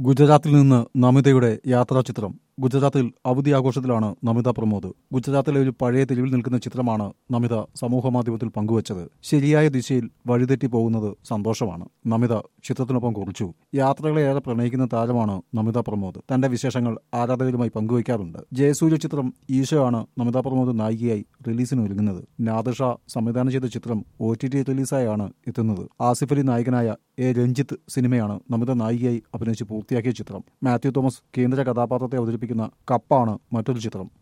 ഗുജറാത്തിൽ നിന്ന് നമിതയുടെ യാത്രാചിത്രം ഗുജറാത്തിൽ അവധി ആഘോഷത്തിലാണ് നമിത പ്രമോദ് ഗുജറാത്തിലെ ഒരു പഴയ തെരുവിൽ നിൽക്കുന്ന ചിത്രമാണ് നമിത സമൂഹമാധ്യമത്തിൽ പങ്കുവച്ചത് ശരിയായ ദിശയിൽ വഴിതെറ്റി പോകുന്നത് സന്തോഷമാണ് നമിത ചിത്രത്തിനൊപ്പം കുറിച്ചു യാത്രകളെ ഏറെ പ്രണയിക്കുന്ന താരമാണ് നമിത പ്രമോദ് തന്റെ വിശേഷങ്ങൾ ആരാധകരുമായി പങ്കുവയ്ക്കാറുണ്ട് ജയസൂര്യ ചിത്രം ഈശോ ആണ് നമിത പ്രമോദ് നായികയായി റിലീസിന് ഒരുങ്ങുന്നത് നാദിർഷ സംവിധാനം ചെയ്ത ചിത്രം ഒ ടി ടി റിലീസായാണ് എത്തുന്നത് ആസിഫ് അലി നായകനായ എ രഞ്ജിത്ത് സിനിമയാണ് നമിത നായികയായി അഭിനയിച്ച് പൂർത്തിയാക്കിയ ചിത്രം മാത്യു തോമസ് കേന്ദ്ര കഥാപാത്രത്തെ അവതരിപ്പിക്കുന്ന കപ്പാണ് മറ്റൊരു ചിത്രം